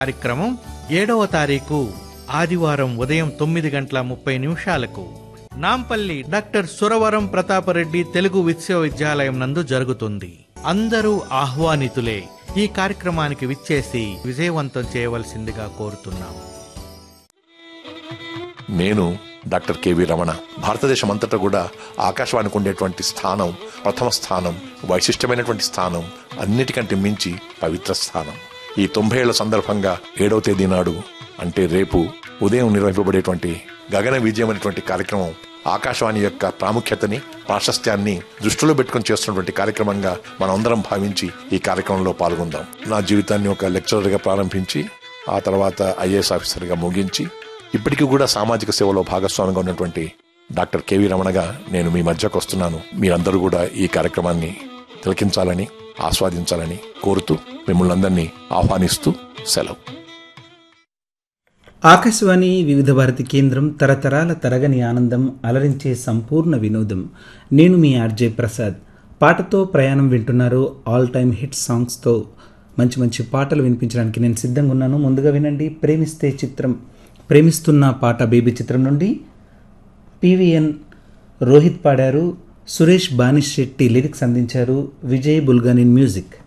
కార్యక్రమం ఏడవ తారీఖు ఆదివారం ఉదయం తొమ్మిది గంటల ముప్పై నిమిషాలకు నాంపల్లి డాక్టర్ సురవరం ప్రతాపరెడ్డి తెలుగు విశ్వవిద్యాలయం నందు జరుగుతుంది అందరూ ఆహ్వానితులే ఈ కార్యక్రమానికి విచ్చేసి విజయవంతం చేయవలసిందిగా కోరుతున్నాం నేను డాక్టర్ కేవి రమణ భారతదేశం అంతటా కూడా ఆకాశవాణికి ఉండేటువంటి స్థానం ప్రథమ స్థానం వైశిష్టమైనటువంటి స్థానం అన్నిటికంటే మించి పవిత్ర స్థానం ఈ తొంభై ఏళ్ల సందర్భంగా ఏడవ తేదీ నాడు అంటే రేపు ఉదయం నిర్వహింపబడేటువంటి గగన విజయం అనేటువంటి కార్యక్రమం ఆకాశవాణి యొక్క ప్రాముఖ్యతని ప్రాశస్త్యాన్ని దృష్టిలో పెట్టుకుని చేస్తున్నటువంటి కార్యక్రమంగా మనందరం భావించి ఈ కార్యక్రమంలో పాల్గొందాం నా జీవితాన్ని ఒక లెక్చరర్గా ప్రారంభించి ఆ తర్వాత ఐఏఎస్ ఆఫీసర్గా ముగించి ఇప్పటికీ కూడా సామాజిక సేవలో భాగస్వామిగా ఉన్నటువంటి డాక్టర్ కేవీ రమణగా నేను మీ మధ్యకు వస్తున్నాను మీరందరూ కూడా ఈ కార్యక్రమాన్ని తిలకించాలని ఆస్వాదించాలని కోరుతూ మిమ్మల్ని అందరినీ ఆహ్వానిస్తూ సెలవు ఆకాశవాణి వివిధ భారతి కేంద్రం తరతరాల తరగని ఆనందం అలరించే సంపూర్ణ వినోదం నేను మీ ఆర్జే ప్రసాద్ పాటతో ప్రయాణం వింటున్నారు ఆల్ టైమ్ హిట్ సాంగ్స్తో మంచి మంచి పాటలు వినిపించడానికి నేను సిద్ధంగా ఉన్నాను ముందుగా వినండి ప్రేమిస్తే చిత్రం ప్రేమిస్తున్న పాట బేబీ చిత్రం నుండి పివిఎన్ రోహిత్ పాడారు సురేష్ బానిష్ శెట్టి లిరిక్స్ అందించారు విజయ్ బుల్గనిన్ మ్యూజిక్